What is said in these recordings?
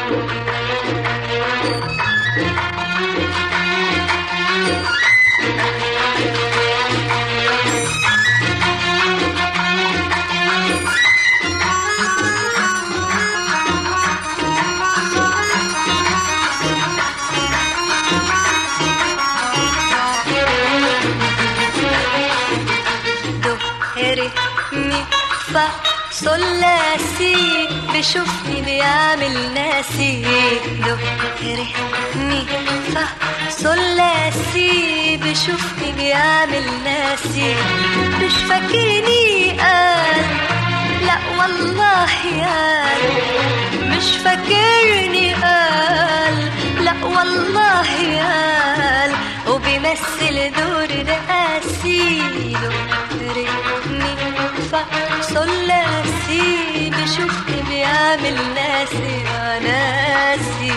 دو ري مي فا صول لا سي بشوفني بيعمل ناسي دو ري مي فا صول لا سي بشوفني بيعمل ناسي مش فاكرني قال لا والله قال مش فاكرني قال لا والله قال وبيمثل دور رئاسي دو ري مي فا صول لا سي بشوفني بيعمل ناسي يا ناسي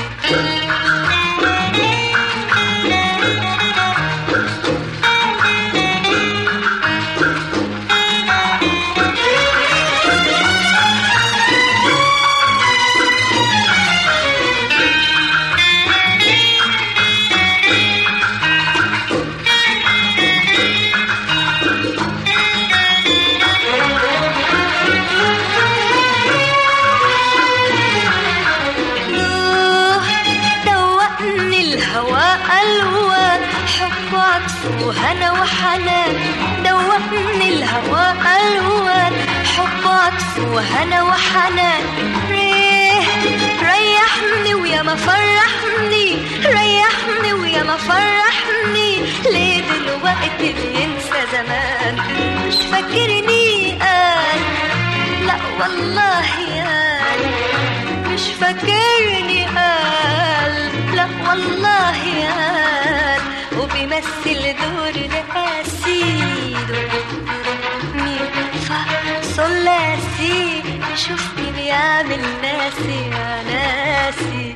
دوه دوقني الهوى ألوان حب عطف وهنا وحنان دوقني الهوى ألوان حب عطف وهنا وحنان ريه ريحني ويا ما فرحني ريحني ويا ما فرحني ليه دلوقتي بينسى زمان مش فاكرني قال لا والله قال مش فاكرني قال لا والله قال وبيمثل دور رئاسي دور مي فا صول لا سي شوفني بيعمل ناسي يا ناسي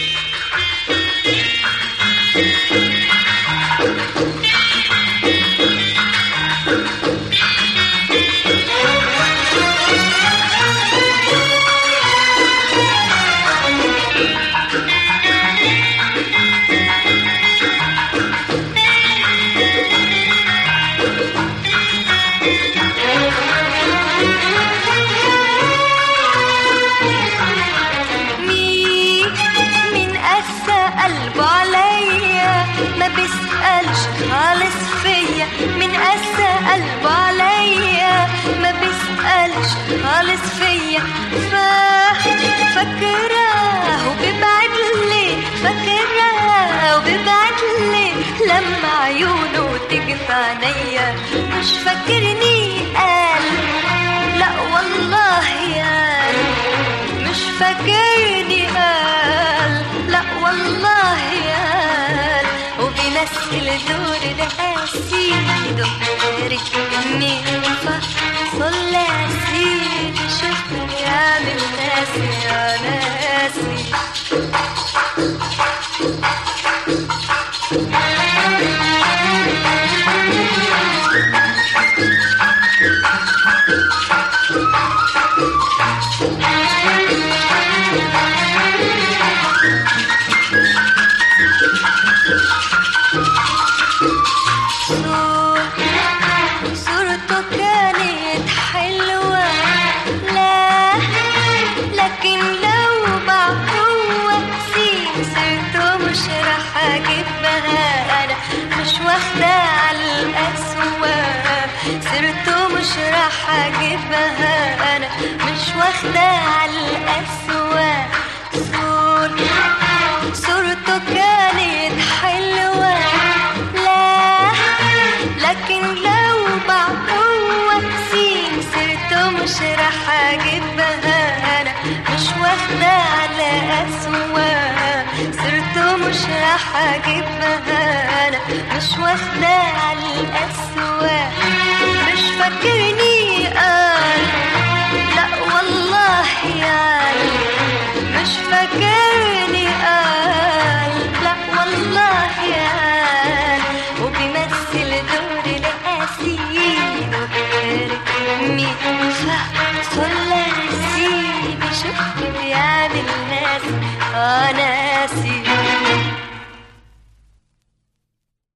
مين مين قسى قلبه عليا ما بيسألش خالص فيا مين قسى قلبه عليا ما بيسألش خالص فيا فا فاكراه وبيبعد لي فاكراه وبيبعد لي لما عيونه تيجي في عينيا مش فاكرني قال لا والله قال مش فاكرني قال لا والله قال وبيمثل دور رئاسي دوري مي فا صول لا سي شوفني عامل ناسي يا ناسي صور- صورته كانت حلوة لا لكن لو بعهوة سين صرته مش راح اجيبها انا مش واخدة على الأسوأ صرته مش راح اجيبها انا مش واخدة على الأسوأ صور صورته كانت حلوة لا لكن لو بعقوة سين صرته مش راح اجيبها انا مش واخدة على أسوأ صرته مش راح اجيبها انا مش واخدة على الأسوأ مش فاكرني قال لا والله قال مش فاكرني قال لا والله قال وبيمثل دور القاسي مي فا صول لا سي بيشوفني بيعمل ناس آه ناسي